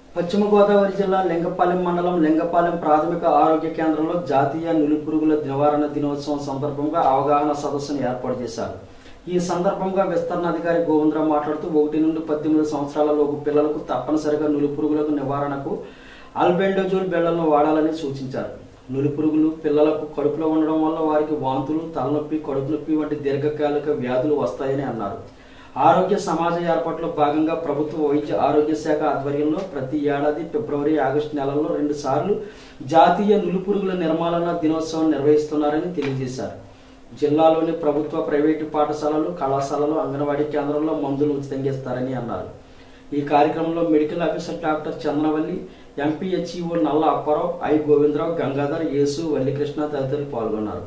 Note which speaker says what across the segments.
Speaker 1: పశ్చిమ గోదావరి జిల్లా లింగపాలెం మండలం లింగపాలెం ప్రాథమిక ఆరోగ్య కేంద్రంలో జాతీయ నులిపురుగుల నివారణ దినోత్సవం సందర్భంగా అవగాహన సదస్సును ఏర్పాటు చేశారు ఈ సందర్భంగా విస్తరణ అధికారి గోవిందరావు మాట్లాడుతూ ఒకటి నుండి పద్దెనిమిది సంవత్సరాలలోపు పిల్లలకు తప్పనిసరిగా నులిపురుగులకు నివారణకు ఆల్బెండోజోల్ బిళ్లను వాడాలని సూచించారు నులిపురుగులు పిల్లలకు కడుపులో ఉండడం వల్ల వారికి వాంతులు తలనొప్పి కడుపు నొప్పి వంటి దీర్ఘకాలిక వ్యాధులు వస్తాయని అన్నారు ఆరోగ్య సమాజ ఏర్పాటులో భాగంగా ప్రభుత్వ వైద్య ఆరోగ్య శాఖ ఆధ్వర్యంలో ప్రతి ఏడాది ఫిబ్రవరి ఆగస్టు నెలల్లో రెండు సార్లు జాతీయ నులిపురుగుల నిర్మూలన దినోత్సవం నిర్వహిస్తున్నారని తెలియజేశారు జిల్లాలోని ప్రభుత్వ ప్రైవేటు పాఠశాలలు కళాశాలలు అంగన్వాడీ కేంద్రంలో మందులు ఉచితంగా ఇస్తారని అన్నారు ఈ కార్యక్రమంలో medical officer doctor Chandravalli MPHEO Nalla Apparao I Govindarao Gangadhar Yesu Vallikrishna తదితరులు పాల్గొన్నారు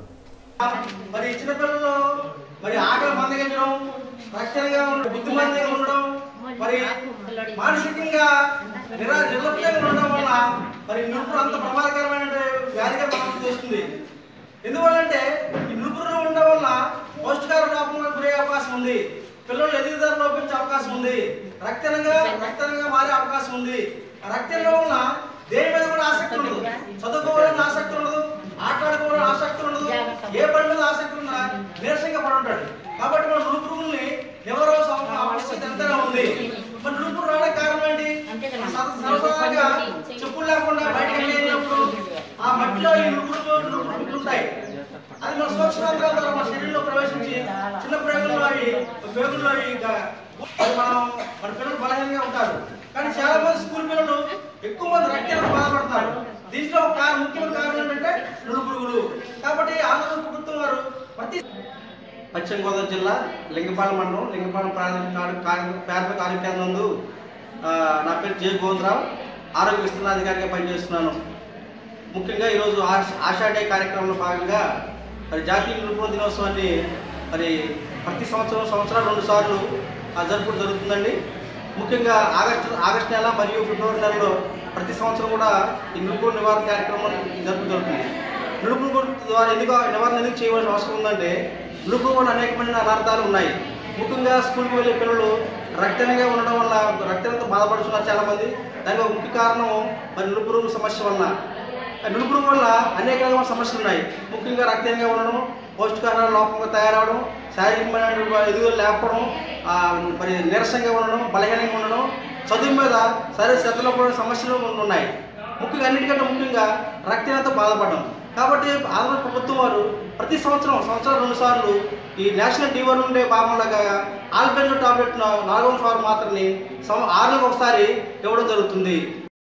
Speaker 2: మరి చిన్నపిల్లలు మరి ఆకలి మందగించడం రక్షణగా ఉండడం బుద్ధిమంతంగా ఉండడం మరి మానసికంగా నిరా నిర్లక్ష్యంగా ఉండడం వల్ల మరి నురుపురు అంత ప్రమాదకరమైన వ్యాధిగా మనం చేస్తుంది ఎందువల్లంటే ఈ నురుపురు ఉండడం వల్ల పౌష్టికార లోపంగా గురయ్యే అవకాశం ఉంది పిల్లలు ఎదుగుదల లోపించే అవకాశం ఉంది రక్తంగా రక్తంగా మారే అవకాశం ఉంది ఆ రక్తంలో వల్ల దేని మీద కూడా ఆసక్తి ఉండదు చదువుకోవాలని ఆసక్తి ఉండదు ఆటలాడుకోవాలని ఆసక్తి ఉండదు ఏ పని మీద ఆసక్తి ఉన్నా నీరసంగా పడి ఉంటాడు కాబట్టి మన నులుపురుగుల్ని ఎవరో సం- ఆవశ్యకత ఎంతైనా ఉంది మరి నులుపురు రావడానికి కారణం ఏంటి సర- సరదాగా చెప్పులు లేకుండా బయటకు వెళ్ళినప్పుడు ఆ మట్టిలో ఈ నులుపురు నులుపురు ఉంటాయి అది మన సూక్ష్మాంతరాల ద్వారా మన శరీరంలో ప్రవేశించి చిన్న ప్రయోగంలో అవి పేగుల్లో అవి ఇంకా అది మనం మన పిల్లలు బలహీనంగా ఉంటారు కానీ చాలా మంది స్కూల్ పిల్లలు ఎక్కువ మంది రక్తాలకు బాధపడతారు దీంట్లో ఒక కారణం ముఖ్యమైన కారణం ఏంటంటే నుడు పురుగులు కాబట్టి ఆంధ్ర ప్రభుత్వం వారు ప్రతి పశ్చిమ గోదావరి జిల్లా లింగపాలెం మండలం లింగపాలెం ప్రాథమిక ఆరో- కార్య- ప్రాథమిక ఆరోగ్య కేంద్రం నందు ఆ, నా పేరు జే గోవిందరావు ఆరోగ్య విస్తరణాధికారిగా పనిచేస్తున్నాను ముఖ్యంగా ఈరోజు ఆశ- ఆషా డే కార్యక్రమంలో భాగంగా మరి జాతీయ నిరుపణ దినోత్సవాన్ని మరి ప్రతి సంవత్సరం సంవత్సరాలు రెండు సార్లు జరుపుకోవడం జరుగుతుందండి ముఖ్యంగా ఆగస్టు ఆగస్టు నెల మరియు ఫిబ్రవరి నెలలో ప్రతి సంవత్సరం కూడా ఈ నిరుపుణ నివారణ కార్యక్రమం జరుపు జరుగుతుంది నిరుపుణ ద్వారా ఎందుకు నివారణ ఎందుకు చేయవలసిన అవసరం ఉందంటే నిరుపుణ వల్ల అనేకమైన అనర్థాలు ఉన్నాయి ముఖ్యంగా స్కూల్కి వెళ్ళే పిల్లలు రక్తంగా ఉండడం వల్ల రక్తంతో బాధపడుతున్నారు చాలా మంది దానికి ఒక ముఖ్య కారణం మరి నిరుపురుగు సమస్య వలన నులుపురు వల్ల అనేక రకమైన సమస్యలు ఉన్నాయి ముఖ్యంగా రక్తంగా ఉండడం పౌష్టికాహార లోపంగా తయారవడం శారీరకమైన ఎదుగుదల లేకపోవడం ఆ, మరి నీరసంగా ఉండడం బలహీనంగా ఉండడం చదువు మీద సరే శ్రద్ధలో కూడా సమస్యలు ఉన్నాయి ముఖ్యంగా అన్నిటికంటే ముఖ్యంగా రక్తహీనత బాధపడడం కాబట్టి ఆంధ్ర ప్రభుత్వం వారు ప్రతి సంవత్సరం సంవత్సరం రెండు సార్లు ఈ నేషనల్ టీవర్ ఉండే భాగంలాగా ఆల్బెండో టాబ్లెట్ నాలుగవ సార్లు మాత్రమే సం- ఆరు నెలలకు ఒకసారి ఇవ్వడం జరుగుతుంది